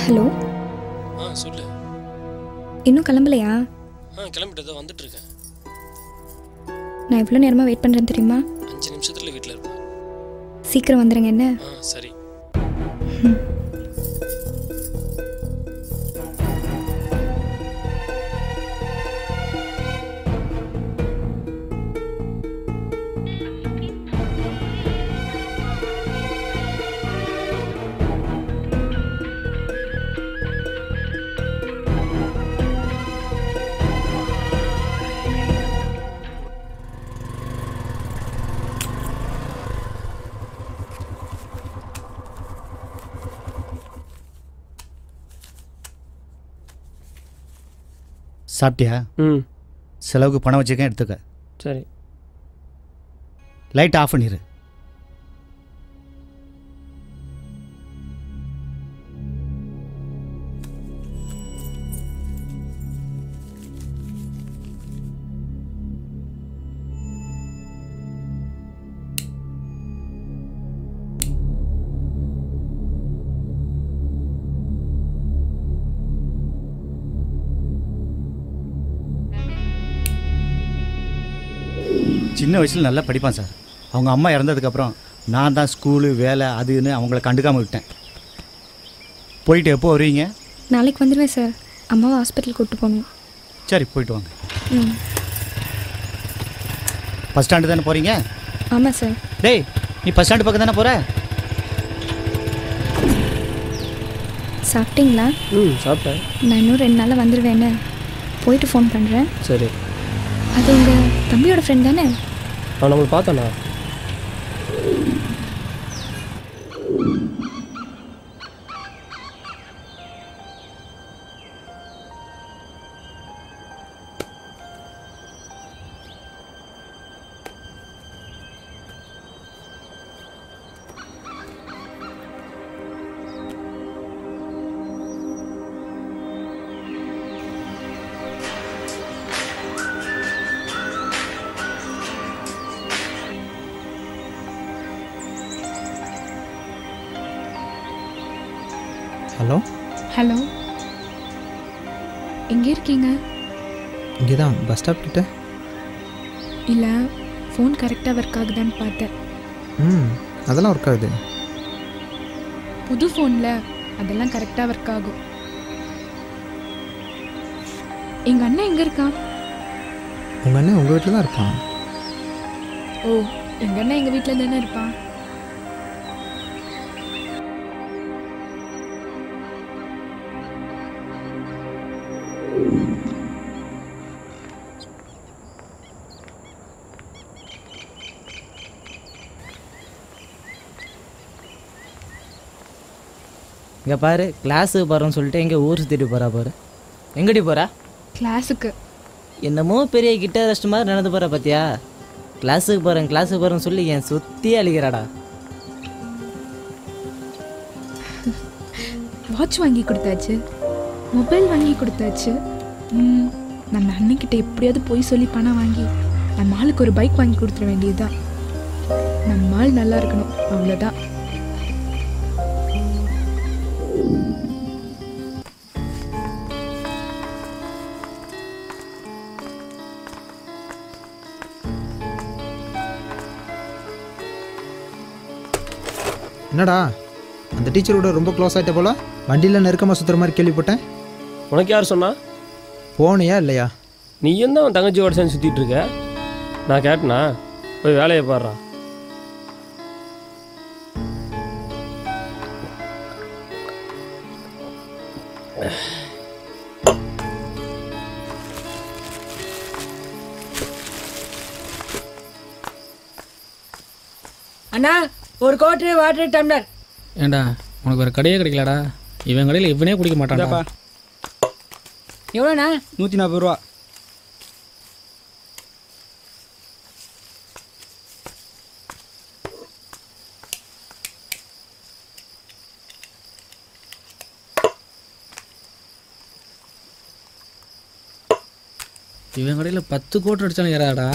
Hello ஆ சொல்லு இன்னும் கிளம்பலையா ஆ கிளம்பிட்டு தான் வந்துட்டு இருக்கேன் நான் எவ்வளோ நேரமாக வெயிட் பண்ணுறேன்னு தெரியுமா அஞ்சு நிமிஷத்துல வீட்டில் இருப்பேன் சீக்கிரம் வந்துடுங்க என்ன ஆ சரி சாப்பிட்டியா ம் செலவுக்கு பணம் வச்சுக்க எடுத்துக்க சரி லைட் ஆஃப் பண்ணிடு சின்ன வயசில் நல்லா படிப்பான் சார் அவங்க அம்மா இறந்ததுக்கப்புறம் நான் தான் ஸ்கூலு வேலை அதுன்னு அவங்கள கண்டுக்காமல் விட்டேன் போயிட்டு எப்போ வருவீங்க நாளைக்கு வந்துடுவேன் சார் அம்மாவை ஹாஸ்பிட்டல் கூப்பிட்டு போகணும் சரி போயிட்டு வாங்க ம் பஸ் ஸ்டாண்டு தானே போகிறீங்க ஆமாம் சார் டேய் நீ பஸ் ஸ்டாண்டு பக்கம் தானே போகிற சாப்பிட்டீங்களா ம் சாப்பிட்டேன் நான் இன்னும் ரெண்டு நாளில் வந்துடுவேன்னு போயிட்டு ஃபோன் பண்ணுறேன் சரி அது உங்கள் தம்பியோட ஃப்ரெண்ட் தானே அவன் நம்மளை பார்த்தானா ஹலோ ஹலோ எங்கே இருக்கீங்க இங்கே தான் பஸ் ஸ்டாப் கிட்ட இல்லை ஃபோன் கரெக்டாக ஒர்க் ஆகுதான்னு பார்த்தேன் ம் அதெல்லாம் ஒர்க் ஆகுது புது ஃபோனில் அதெல்லாம் கரெக்டாக ஒர்க் ஆகும் எங்கள் அண்ணன் எங்கே இருக்கான் உங்கள் அண்ணன் உங்கள் வீட்டில் தான் இருப்பான் ஓ எங்கள் அண்ணன் எங்கள் வீட்டில் தானே இருப்பான் இங்கே பாரு கிளாஸுக்கு போகிறோன்னு சொல்லிட்டு எங்கே ஊர் சுற்றிட்டு போகிறா பாரு எங்கடி போகிறா கிளாஸுக்கு என்னமோ பெரிய கிட்ட ரெஸ்ட் மாதிரி நடந்து போகிற பார்த்தியா கிளாஸுக்கு போகிறேன் கிளாஸுக்கு போகிறேன்னு சொல்லி என் சுற்றி அழிக்கிறாடா வாட்ச் வாங்கி கொடுத்தாச்சு மொபைல் வாங்கி கொடுத்தாச்சு ம், நம்ம அண்ணன்கிட்ட எப்படியாவது போய் சொல்லி பணம் வாங்கி நம்ம ஆளுக்கு ஒரு பைக் வாங்கி கொடுத்துட வேண்டியதுதான் நம்ம ஆள் நல்லா இருக்கணும் அவ்வளோதான் என்னடா அந்த டீச்சரோட ரொம்ப க்ளோஸ் ஆகிட்ட போல வண்டியில் நெருக்கமாக சுற்றுற மாதிரி கேள்விப்பட்டேன் உனக்கு யார் சொன்னா போனியா இல்லையா நீ எந்த அவன் தங்கச்சியோட சேர்ந்து சுற்றிட்டு இருக்க நான் கேட்டனா போய் வேலையை பாடுறா அண்ணா ஒரு கோட்டு வாட்டர் டம்ளர் ஏண்டா உனக்கு வேறு கடையே கிடைக்கலடா இவன் கடையில் இவனே குடிக்க மாட்டான்டா எவ்வளோண்ணா நூற்றி நாற்பது ரூபா இவன் கடையில் பத்து கோட்டு அடிச்சாலும் ஏறாடா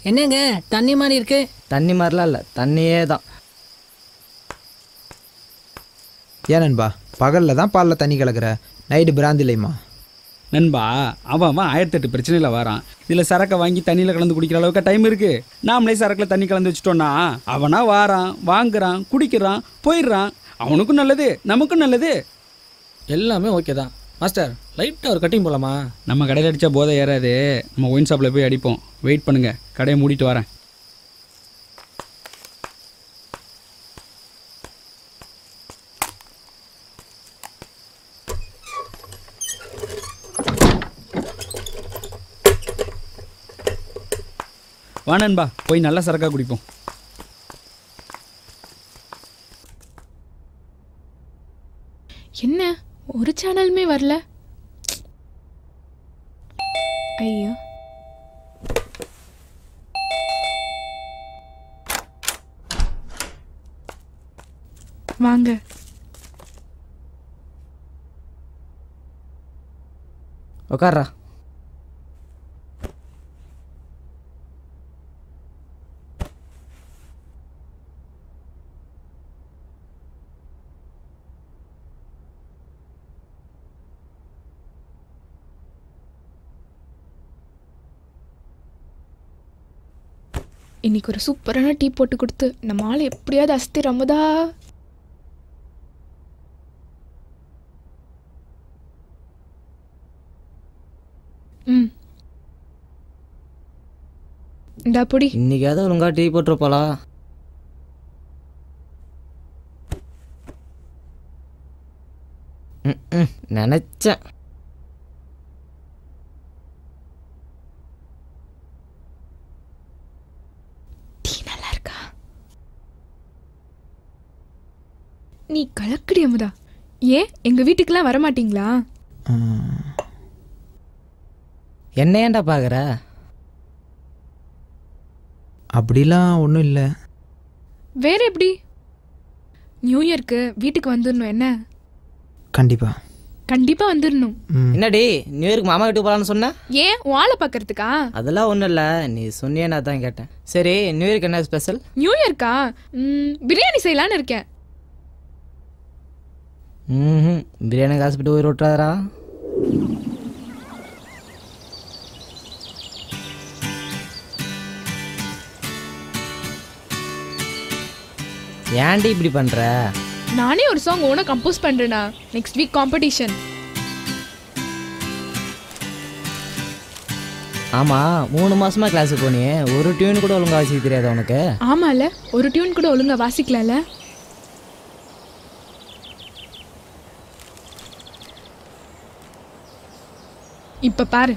என்னங்க தண்ணி மாதிரி இருக்கு தண்ணி மாதிரிலாம் இல்லை தண்ணியே தான் ஏன் நண்பா பகலில் தான் பாலில் தண்ணி கலக்கிற நைட்டு பிராந்தி இல்லைம்மா நண்பா அவன் அவன் ஆயிரத்தெட்டு பிரச்சனையில் வரான் இதில் சரக்கை வாங்கி தண்ணியில் கலந்து குடிக்கிற அளவுக்கு டைம் இருக்கு நாமளே சரக்கில் தண்ணி கலந்து வச்சுட்டோன்னா அவனா வாரான் வாங்குறான் குடிக்கிறான் போயிடுறான் அவனுக்கும் நல்லது நமக்கும் நல்லது எல்லாமே ஓகே தான் மாஸ்டர் லைட்டாக ஒரு கட்டிங் போகலாமா நம்ம கடையில் அடித்தா போதை ஏறாது நம்ம ஒயின் ஷாப்பில் போய் அடிப்போம் வெயிட் பண்ணுங்க கடையை மூடிட்டு வரேன் வா நண்பா போய் நல்ல சரக்கா குடிப்போம் என்ன ஒரு சேனலுமே வரல ஐயோ வாங்க உட்கார்றா இன்னைக்கு ஒரு சூப்பரான டீ போட்டு கொடுத்து நம்ம ஆள் எப்படியாவது அஸ்தி ரமுதா ம் இந்தா பொடி இன்னைக்காவது ஒழுங்கா டீ போட்டிருப்பாளா ம், ம், நினைச்சேன் டீ நல்லா இருக்கா நீ கலக்கடி அமுதா ஏன் எங்க வீட்டுக்கெல்லாம் வர மாட்டீங்களா என்ன ஏன்டா பார்க்குற அப்படிலாம் ஒன்றும் இல்லை வேற எப்படி நியூ இயர்க்கு வீட்டுக்கு வந்துடணும் என்ன கண்டிப்பாக கண்டிப்பா வந்துடணும் ம் என்னடி நியூ இயர்க்கு மாமா வீட்டுக்கு போகலான்னு சொன்ன ஏன் உன் ஆளை பார்க்கறதுக்கா அதெல்லாம் ஒன்றும் இல்லை நீ சொன்னியே நான் தான் கேட்டேன் சரி நியூ இயர்க்கு என்ன ஸ்பெஷல் நியூ இயர்க்கா ம், பிரியாணி செய்யலான்னு இருக்கேன் ம் பிரியாணி காசு போட்டு உயிர் விட்டுறாதரா ஏன்டி இப்படி பண்ற நானே ஒரு சாங் ஓன கம்போஸ் பண்றேனா நெக்ஸ்ட் வீக் காம்படிஷன் ஆமா மூணு மாசமா கிளாஸுக்கு போனியே ஒரு டியூன் கூட ஒழுங்கா வாசிக்க தெரியாதா உனக்கு ஆமால ஒரு டியூன் கூட ஒழுங்கா வாசிக்கலாம்ல இப்ப பாரு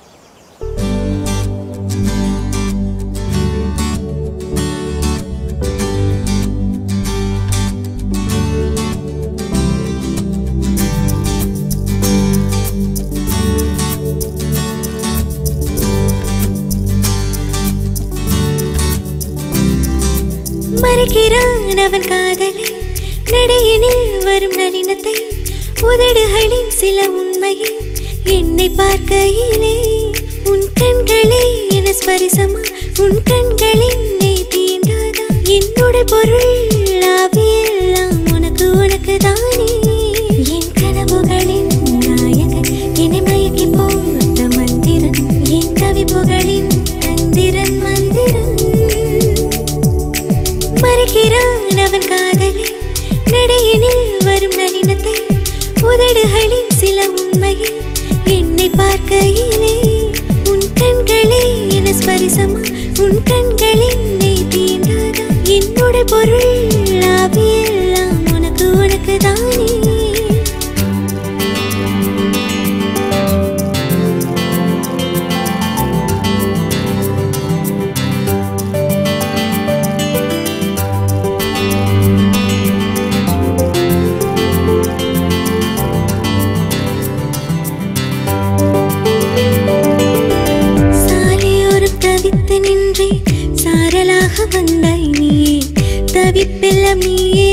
மறைக்கிறான் அவன் காதலை நடையினில் வரும் நளினத்தை உதடுகளின் சில உண்மையை என்னை பார்க்கையிலே உன் கண்களே என ஸ்பரிசமா உன் கண்களின் நெய் தீண்டாதா என்னோட பொருள் ஆவியெல்லாம் உனக்கு உனக்கு தானே என் கனவுகளின் நாயகன் என்னை மயக்கி போட்ட மந்திரன் என் கவிப்புகளின் தந்திரன் மந்திரன் மறைக்கிறான் அவன் காதலை நடையினில் வரும் நளினத்தை உதடுகளின் சில உண்மையை என்னை பார்க்கையிலே உன் கண்களே என ஸ்பரிசமா உன் கண்களின் நெய் தீண்டாதா என்னோட பொருள் ஆவியெல்லாம் உனக்கு உனக்கு தானே சாலையோரம் தவித்து நின்றே சாரலாக வந்தாய் நீயே தவிப்பெல்லாம் நீயே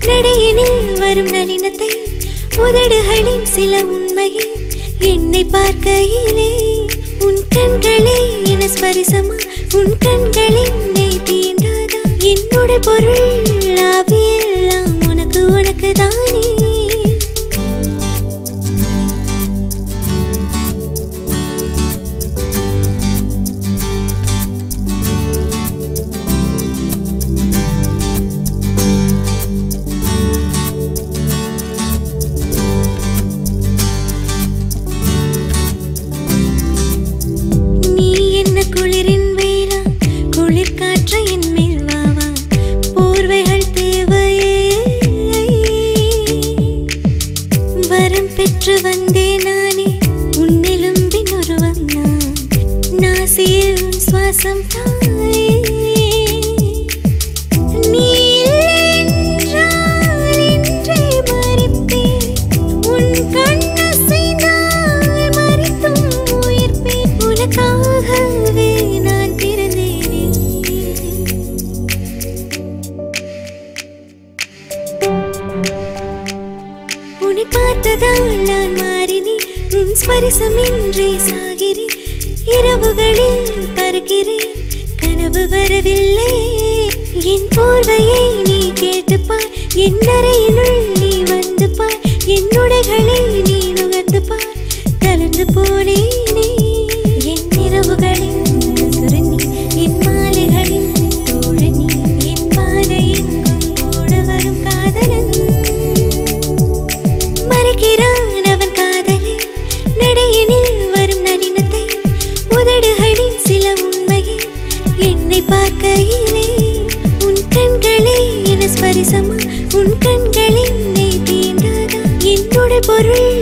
நடையினில் வரும் நளினத்தை உதடுகளின் சில உண்மையை என்னை பார்க்கையிலே உன் கண்களே என ஸ்பரிசமா உன் கண்களின் நெய் தீண்டாதா என்னோட பொருள் ஆவியெல்லாம் உனக்கு உனக்கு தானே நீ என்ன குளிரின் வேளா குளிர் காற்று என் மேல் வாவா போர்வைகள் தேவையே வரம் பெற்று வந்தேன் நானே உன்னிலும் பின்னுருவம் நான் நாசியில் உன் சுவாசம் தாயே நீ இல்லை என்றால் இன்றே மறிப்பேன். உன் கண்ணசைந்தால் மறித்தும் உயிர்ப்பேன். உனக்காகவே நான் பிறந்தேனே உன்னை பார்த்ததால் நான் மாறினேன் உன் ஸ்பரிசமின்றி சாகிறேன் இரவுகளில் பறக்கிறேன் கனவு வரவில்லை என் போர்வையை நீ கேட்டுப்பார் என் அறையினுள் நீ வந்து பார் என் உடைகளை நீ நுகர்ந்து பார் கலந்து போனேனே என் இரவுகளில் சுருங்கி என் மாலைகளில் தோழனி என் பாதை எங்கும் ஓட வரும் காதலன் மறைக்கிறான் அவன் காதலை நடையினில் வரும் நளினத்தை உதடுகளின் சில உண்மையை என்னை பார்க்கையிலே உன் கண்களே என ஸ்பரிசமா உன் கண்களின் நெய் தீண்டாதா என்னோட பொருள்